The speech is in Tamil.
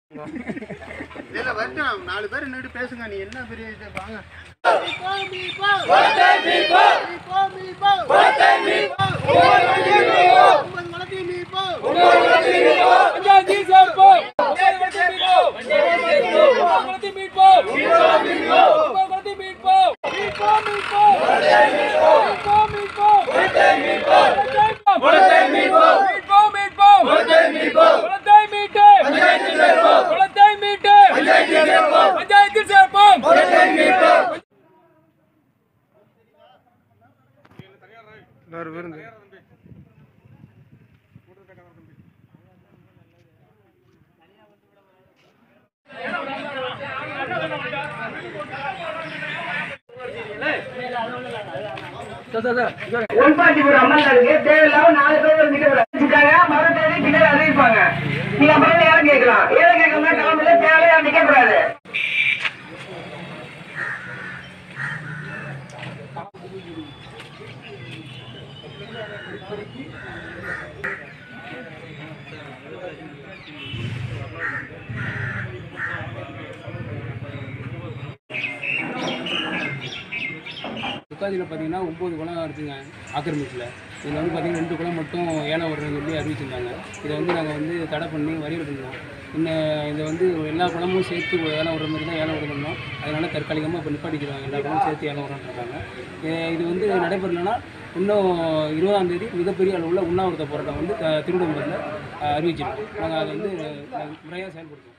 இல்ல வரட்டும் நாலு பேர் நின்று பேசுங்க நீ என்ன பெரிய இது வாங்க எல்லாரும் பேருந்து ஒன்பாட்டிபுரம் அம்மன் இருக்கு தேவையில்லாம நாலு பேர் வந்து நிக்கிறாங்க மறு தேதி பின்னாடி அறிவிப்பாங்க நீங்க அப்புறம் யாரும் கேட்கலாம் ஏழை கேட்கணும்னா கிளம்பல தேவையா நிக்க கூடாது துக்காதியில் பார்த்தீங்கன்னா ஒம்பது குளம் இருக்குங்க ஆக்கிரமிப்பில் இதில் வந்து பார்த்தீங்கன்னா ரெண்டு குளம் மட்டும் ஏலம் விடுறதுன்னு சொல்லி அறிவிச்சிருந்தாங்க இதை வந்து நாங்கள் வந்து தடை பண்ணி வரி எடுக்கணும் இன்னும் இதை வந்து எல்லா குளமும் சேர்த்து ஏலம் விடுற மாதிரி தான் ஏலம் விடணும் அதனால் தற்காலிகமாக இப்போ நிப்பாட்டிக்கிறாங்க எல்லா குளமும் சேர்த்து ஏலம் விடுறாங்க இது வந்து நடைபெறலைன்னா இன்னும் இருபதாம் தேதி மிகப்பெரிய அளவில் உண்ணாவிரத போராட்டம் வந்து திருவண்ணாமலையில் அறிவிச்சிருக்கோம் நாங்கள் அதை வந்து முறையாக செயல்படுத்துவோம்